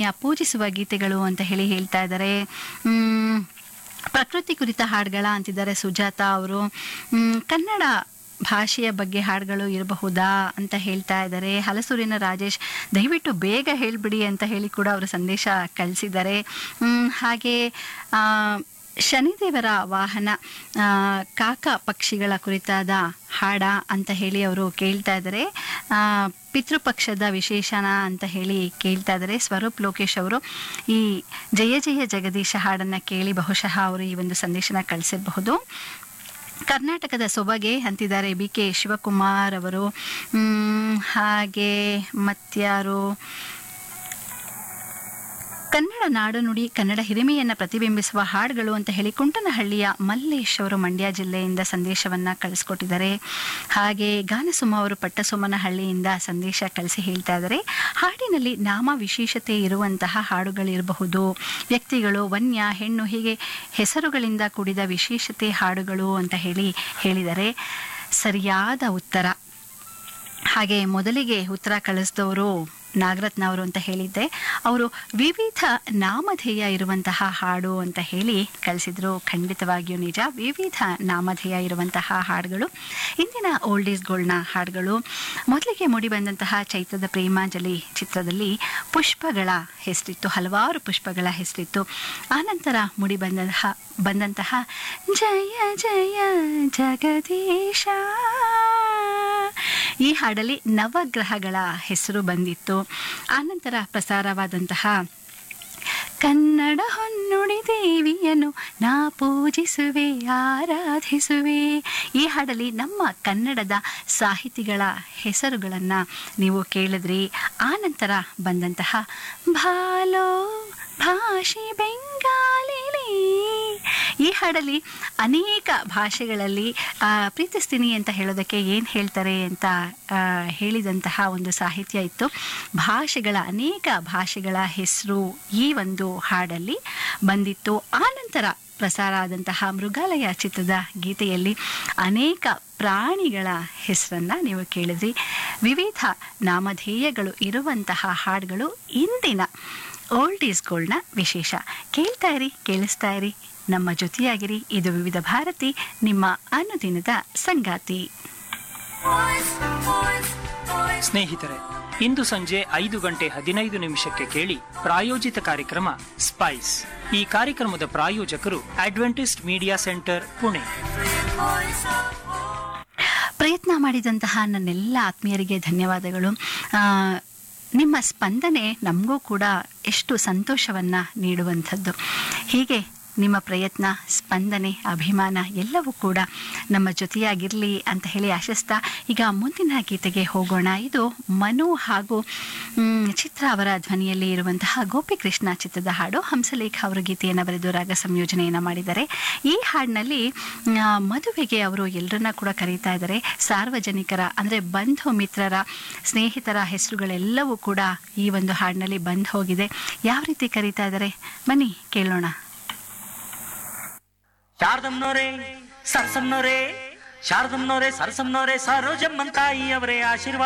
ಪ್ರಾಧಾನ್ಯ ಪೂಜಿಸುವ ಗೀತೆಗಳು ಅಂತ ಹೇಳಿ ಹೇಳ್ತಾ ಇದ್ದಾರೆ ಮ್, ಪ್ರಕೃತಿ ಕುರಿತ ಹಾಡುಗಳ ಅಂತಿದ್ದಾರೆ ಸುಜಾತ ಅವರು ಮ್, ಕನ್ನಡ ಭಾಷೆಯ ಬಗ್ಗೆ ಹಾಡುಗಳು ಇರಬಹುದಾ ಅಂತ ಹೇಳ್ತಾ ಇದ್ದಾರೆ ಹಲಸೂರಿನ ರಾಜೇಶ್ ದಯವಿಟ್ಟು ಬೇಗ ಹೇಳ್ಬಿಡಿ ಅಂತ ಹೇಳಿ ಕೂಡ ಅವರು ಸಂದೇಶ ಕಳಿಸಿದ್ದಾರೆ ಮ್, ಹಾಗೆ ಆ, ಶನಿದೇವರ ವಾಹನ ಆ, ಕಾಕ ಪಕ್ಷಿಗಳ ಕುರಿತಾದ ಹಾಡ ಅಂತ ಹೇಳಿ ಅವರು ಕೇಳ್ತಾ ಇದ್ದಾರೆ ಆ, ಪಿತೃಪಕ್ಷದ ವಿಶೇಷಣ ಅಂತ ಹೇಳಿ ಕೇಳ್ತಾ ಇದ್ದಾರೆ ಸ್ವರೂಪ್ ಲೋಕೇಶ್ ಅವರು ಈ ಜಯ ಜಯ ಜಗದೀಶ ಹಾಡನ್ನು ಕೇಳಿ ಬಹುಶಃ ಅವರು ಈ ಒಂದು ಸಂದೇಶನ ಕಳಿಸಿರಬಹುದು ಕರ್ನಾಟಕದ ಸೊಬಗೆ ಅಂತಿದ್ದಾರೆ ಬಿ ಕೆ ಶಿವಕುಮಾರ್ ಅವರು ಮ್, ಹಾಗೆ ಮತ್ಯಾರು ಕನ್ನಡ ನಾಡು ನುಡಿ ಕನ್ನಡ ಹಿರಿಮೆಯನ್ನು ಪ್ರತಿಬಿಂಬಿಸುವ ಹಾಡುಗಳು ಅಂತ ಹೇಳಿ ಕುಂಟನಹಳ್ಳಿಯ ಮಲ್ಲೇಶ್ ಅವರು ಮಂಡ್ಯ ಜಿಲ್ಲೆಯಿಂದ ಸಂದೇಶವನ್ನ ಕಳಿಸ್ಕೊಟ್ಟಿದ್ದಾರೆ ಹಾಗೆ ಗಾನಸುಮ ಅವರು ಪಟ್ಟಸೋಮನಹಳ್ಳಿಯಿಂದ ಸಂದೇಶ ಕಳಿಸಿ ಹೇಳ್ತಾ ಇದ್ದಾರೆ ಹಾಡಿನಲ್ಲಿ ನಾಮ ವಿಶೇಷತೆ ಇರುವಂತಹ ಹಾಡುಗಳಿರಬಹುದು ವ್ಯಕ್ತಿಗಳು ವನ್ಯ ಹೆಣ್ಣು ಹೀಗೆ ಹೆಸರುಗಳಿಂದ ಕೂಡಿದ ವಿಶೇಷತೆ ಹಾಡುಗಳು ಅಂತ ಹೇಳಿ ಹೇಳಿದ್ದಾರೆ ಸರಿಯಾದ ಉತ್ತರ ಹಾಗೆ ಮೊದಲಿಗೆ ಉತ್ತರ ಕಳಿಸಿದವರು ನಾಗರತ್ನ ಅವರು ಅಂತ ಹೇಳಿದ್ದೆ ಅವರು ವಿವಿಧ ನಾಮಧೇಯ ಇರುವಂತಹ ಹಾಡು ಅಂತ ಹೇಳಿ ಕಳಿಸಿದ್ರು ಖಂಡಿತವಾಗಿಯೂ ನಿಜ ವಿವಿಧ ನಾಮಧೇಯ ಇರುವಂತಹ ಹಾಡುಗಳು ಇಂದಿನ ಓಲ್ಡ್ ಈಸ್ ಗೋಲ್ಡ್ನ ಹಾಡುಗಳು ಮೊದಲಿಗೆ ಮೂಡಿಬಂದಂತಹ ಚೈತ್ರದ ಪ್ರೇಮಾಂಜಲಿ ಚಿತ್ರದಲ್ಲಿ ಪುಷ್ಪಗಳ ಹೆಸರಿತ್ತು ಹಲವಾರು ಪುಷ್ಪಗಳ ಹೆಸರಿತ್ತು ಆನಂತರ ಮೂಡಿಬಂದಂತಹ ಬಂದಂತಹ ಜಯ ಜಯ ಜಗದೀಶ ಈ ಹಾಡಲ್ಲಿ ನವಗ್ರಹಗಳ ಹೆಸರು ಬಂದಿತ್ತು ಆನಂತರ ಪ್ರಸಾರವಾದಂತಹ ಕನ್ನಡ ಹೊನ್ನುಡಿ ದೇವಿಯನ್ನು ನಾ ಪೂಜಿಸುವೆ ಆರಾಧಿಸುವೆ ಈ ಹಾಡಲ್ಲಿ ನಮ್ಮ ಕನ್ನಡದ ಸಾಹಿತಿಗಳ ಹೆಸರುಗಳನ್ನು ನೀವು ಕೇಳಿದ್ರಿ ಆನಂತರ ಬಂದಂತಹ ಭಾಲೋ ಭಾಷೆ ಬೆಂಗಾಲಿಲಿ ಈ ಹಾಡಲ್ಲಿ ಅನೇಕ ಭಾಷೆಗಳಲ್ಲಿ ಆ, ಪ್ರೀತಿಸ್ತೀನಿ ಅಂತ ಹೇಳೋದಕ್ಕೆ ಏನು ಹೇಳ್ತಾರೆ ಅಂತ ಆ, ಹೇಳಿದಂತಹ ಒಂದು ಸಾಹಿತ್ಯ ಇತ್ತು ಭಾಷೆಗಳ ಅನೇಕ ಭಾಷೆಗಳ ಹೆಸರು ಈ ಒಂದು ಹಾಡಲ್ಲಿ ಬಂದಿತ್ತು ಆನಂತರ ಪ್ರಸಾರ ಆದಂತಹ ಮೃಗಾಲಯ ಚಿತ್ರದ ಗೀತೆಯಲ್ಲಿ ಅನೇಕ ಪ್ರಾಣಿಗಳ ಹೆಸರನ್ನು ನೀವು ಕೇಳಿದ್ರಿ ವಿವಿಧ ನಾಮಧೇಯಗಳು ಇರುವಂತಹ ಹಾಡುಗಳು ಇಂದಿನ ಓಲ್ಡ್ ಈಸ್ ಗೋಲ್ಡ್ನ ವಿಶೇಷ ಕೇಳ್ತಾ ಇರಿ ಕೇಳಿಸ್ತಾ ಇರಿ ನಮ್ಮ ಜೊತೆಯಾಗಿರಿ ಇದು ವಿವಿಧ ಭಾರತಿ ನಿಮ್ಮ ಅನುದಿನದ ಸಂಗಾತಿ ಸ್ನೇಹಿತರೆ ಇಂದು ಸಂಜೆ ಐದು ಗಂಟೆ ಹದಿನೈದು ನಿಮಿಷಕ್ಕೆ ಕೇಳಿ ಪ್ರಾಯೋಜಿತ ಕಾರ್ಯಕ್ರಮ ಸ್ಪೈಸ್ ಈ ಕಾರ್ಯಕ್ರಮದ ಪ್ರಾಯೋಜಕರು ಅಡ್ವೆಂಟಿಸ್ಟ್ ಮೀಡಿಯಾ ಸೆಂಟರ್ ಪುಣೆ ಪ್ರಯತ್ನ ಮಾಡಿದಂತಹ ನನ್ನೆಲ್ಲ ಆತ್ಮೀಯರಿಗೆ ಧನ್ಯವಾದಗಳು ಆ, ನಿಮ್ಮ ಸ್ಪಂದನೆ ನಮಗೂ ಕೂಡ ಎಷ್ಟು ಸಂತೋಷವನ್ನು ನೀಡುವಂಥದ್ದು ಹೀಗೆ ನಿಮ್ಮ ಪ್ರಯತ್ನ ಸ್ಪಂದನೆ ಅಭಿಮಾನ ಎಲ್ಲವೂ ಕೂಡ ನಮ್ಮ ಜೊತೆಯಾಗಿರಲಿ ಅಂತ ಹೇಳಿ ಆಶಿಸ್ತಾ ಈಗ ಮುಂದಿನ ಗೀತೆಗೆ ಹೋಗೋಣ ಇದು ಮನು ಹಾಗೂ ಮ್, ಚಿತ್ರ ಅವರ ಧ್ವನಿಯಲ್ಲಿ ಇರುವಂತಹ ಗೋಪಿಕೃಷ್ಣ ಚಿತ್ರದ ಹಾಡು ಹಂಸಲೇಖ ಅವರು ಗೀತೆಯನ್ನು ಬರೆದು ರಾಗ ಸಂಯೋಜನೆಯನ್ನು ಮಾಡಿದ್ದಾರೆ ಈ ಹಾಡಿನಲ್ಲಿ ಆ, ಮದುವೆಗೆ ಅವರು ಎಲ್ಲರನ್ನ ಕೂಡ ಕರೀತಾ ಇದ್ದಾರೆ ಸಾರ್ವಜನಿಕರ ಅಂದರೆ ಬಂಧು ಮಿತ್ರರ ಸ್ನೇಹಿತರ ಹೆಸರುಗಳೆಲ್ಲವೂ ಕೂಡ ಈ ಒಂದು ಹಾಡಿನಲ್ಲಿ ಬಂದು ಹೋಗಿದೆ ಯಾವ ರೀತಿ ಕರೀತಾ ಇದ್ದಾರೆ ಬನ್ನಿ ಕೇಳೋಣ ಶಾರದಮ್ನವರೇ ಸರ್ಸಮ್ನವರೇ ಶಾರದಮ್ನವರೇ ಸರ್ಸಮ್ನವರೇ ಸರೋಜಮ್ಮನ್ ತಾಯಿ ಅವರೇ ಆಶೀರ್ವಾದ